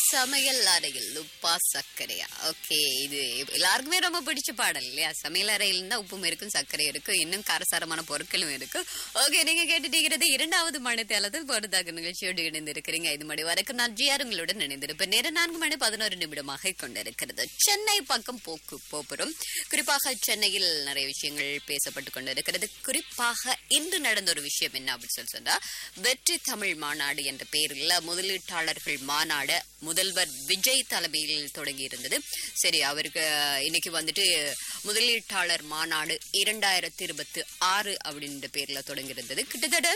சமையல் அறையில் உப்பா சர்க்கரையா ஓகே இது எல்லாருக்குமே ரொம்ப பிடிச்ச பாடல் இல்லையா சமையல் அறையில் இருந்தா உப்பும் இருக்கும் சர்க்கரை இருக்கும் இன்னும் காரசாரமான பொருட்களும் இருக்கும் ஓகே நீங்க கேட்டுட்டீங்கிறது இரண்டாவது மணி தேலத்தில் பொறுத்தாக நிகழ்ச்சியோடு இணைந்திருக்கிறீங்க இது மணி வரைக்கும் நான் ஜிஆர் உங்களுடன் இணைந்திருப்பேன் நேரம் நான்கு மணி பதினோரு நிமிடமாக கொண்டிருக்கிறது சென்னை பக்கம் போக்கு போப்புறம் குறிப்பாக சென்னையில் நிறைய விஷயங்கள் பேசப்பட்டு கொண்டிருக்கிறது குறிப்பாக இன்று நடந்த ஒரு விஷயம் என்ன அப்படின்னு சொல்லி சொன்னா வெற்றி தமிழ் மாநாடு என்ற பெயரில் முதலீட்டாளர்கள் மாநாடு முதல்வர் விஜய் தலைமையில் தொடங்கி இருந்தது சரி அவருக்கு இன்னைக்கு வந்துட்டு முதலீட்டாளர் மாநாடு இரண்டாயிரத்தி இருபத்தி ஆறு அப்படின்ற பேர்ல தொடங்கி இருந்தது கிட்டத்தட்ட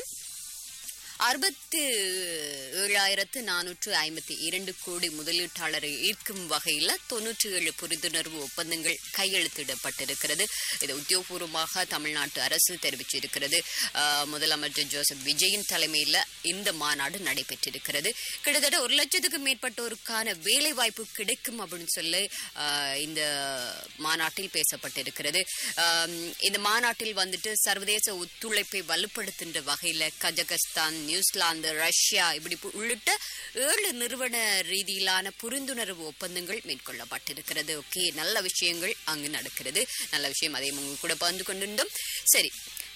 அறுபத்து ஏழாயிரத்து நானூற்று ஐம்பத்தி இரண்டு கோடி முதலீட்டாளரை ஈர்க்கும் வகையில் தொன்னூற்றி ஏழு புரிந்துணர்வு ஒப்பந்தங்கள் கையெழுத்திடப்பட்டிருக்கிறது இது உத்தியோகபூர்வமாக தமிழ்நாட்டு அரசு தெரிவிச்சிருக்கிறது ஆஹ், முதலமைச்சர் ஜோசப் விஜயின் தலைமையில் இந்த மாநாடு நடைபெற்றிருக்கிறது கிட்டத்தட்ட ஒரு லட்சத்துக்கும் மேற்பட்டோருக்கான வேலை வாய்ப்பு கிடைக்கும் அப்படின்னு சொல்லி ஆஹ், இந்த மாநாட்டில் பேசப்பட்டிருக்கிறது ஆம், இந்த மாநாட்டில் வந்துட்டு சர்வதேச ஒத்துழைப்பை வலுப்படுத்துகின்ற வகையில் கஜகஸ்தான் நியூசிலாந்து ரஷ்யா இப்படி பு- உள்ளிட்ட ஏழு நிறுவன ரீதியிலான புரிந்துணர்வு ஒப்பந்தங்கள் மேற்கொள்ளப்பட்டிருக்கிறது ஓகே நல்ல விஷயங்கள் அங்கு நடக்கிறது நல்ல விஷயம் அதையும் உங்க கூட பகிர்ந்து கொண்டிருந்தோம் சரி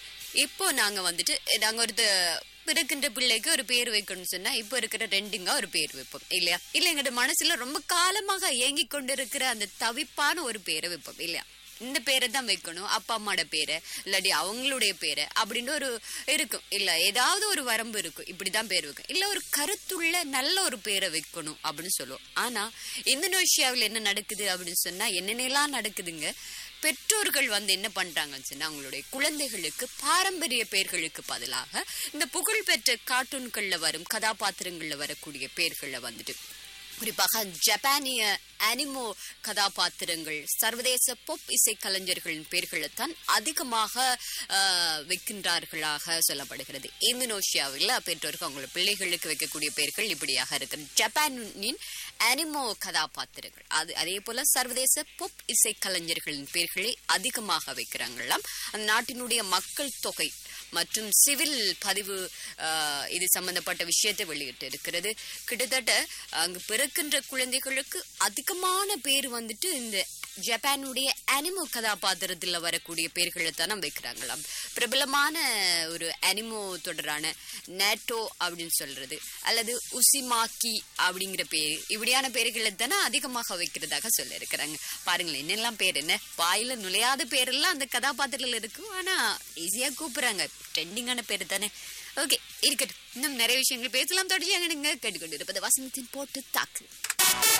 இப்போ நாங்க வந்துட்டு நாங்க ஒரு பிறக்கின்ற பிள்ளைக்கு ஒரு பேர் வைக்கணும்னு சொன்னா இப்போ இருக்கிற ரெண்டுங்க ஒரு பேர் வைப்போம் இல்லையா இல்ல எங்கிட்ட மனசுல ரொம்ப காலமாக ஏங்கி கொண்டிருக்கிற அந்த தவிப்பான ஒரு பேரை வைப்போம் இல்லையா இந்த பேரை தான் வைக்கணும் அப்பா அம்மாவோட பேரை இல்லாட்டி அவங்களுடைய பேரை அப்படின்னு ஒரு இருக்கும் இல்ல ஏதாவது ஒரு வரம்பு இருக்கும் இப்படிதான் பேர் வைக்கும் இல்ல ஒரு கருத்துள்ள நல்ல ஒரு பேரை வைக்கணும் அப்படின்னு சொல்லுவோம் ஆனா இந்தோனேஷியாவில் என்ன நடக்குது அப்படின்னு சொன்னா என்னென்னலாம் நடக்குதுங்க பெற்றோர்கள் வந்து என்ன பண்றாங்கன்னு சொன்னா அவங்களுடைய குழந்தைகளுக்கு பாரம்பரிய பெயர்களுக்கு பதிலாக இந்த புகழ்பெற்ற கார்ட்டூன்கள்ல வரும் கதாபாத்திரங்கள்ல வரக்கூடிய பெயர்கள்ல வந்துட்டு குறிப்பாக ஜப்பானிய அனிமோ கதாபாத்திரங்கள் சர்வதேச பொப் இசை கலைஞர்களின் பெயர்களை தான் அதிகமாக ஆஹ், வைக்கின்றார்களாக சொல்லப்படுகிறது இந்தோனேஷியாவில் பெற்றோருக்கு அவங்களோட பிள்ளைகளுக்கு வைக்கக்கூடிய பெயர்கள் இப்படியாக இருக்கிறது ஜப்பானின் அனிமோ கதாபாத்திரங்கள் அது அதே போல சர்வதேச பொப் இசை கலைஞர்களின் பெயர்களை அதிகமாக வைக்கிறாங்களாம் அந்த நாட்டினுடைய மக்கள் தொகை மற்றும் சிவில் பதிவு ஆஹ், இது சம்பந்தப்பட்ட விஷயத்தை வெளியிட்டு இருக்கிறது கிட்டத்தட்ட அங்கு பிறக்கின்ற குழந்தைகளுக்கு அதிகமான பேர் வந்துட்டு இந்த ஜப்பானுடைய அனிமோ கதாபாத்திரத்தில் வரக்கூடிய பேர்களை தான் வைக்கிறாங்களாம் பிரபலமான ஒரு அனிமோ தொடரான நேட்டோ அப்படின்னு சொல்றது அல்லது உசிமாக்கி அப்படிங்கிற பேர் இப்படியான பேர்களை தானே அதிகமாக வைக்கிறதாக சொல்ல இருக்கிறாங்க பாருங்களேன் என்னெல்லாம் பேர் என்ன வாயில நுழையாத பேரெல்லாம் அந்த கதாபாத்திரத்தில் இருக்கும் ஆனா ஈஸியா கூப்பிடுறாங்க ட்ரெண்டிங்கான பேர் தானே ஓகே இருக்கட்டும் இன்னும் நிறைய விஷயங்கள் பேசலாம் தொடர்ச்சி அங்கே கேட்டுக்கொண்டு இருப்பது வசனத்தின் போட்டு தாக்கு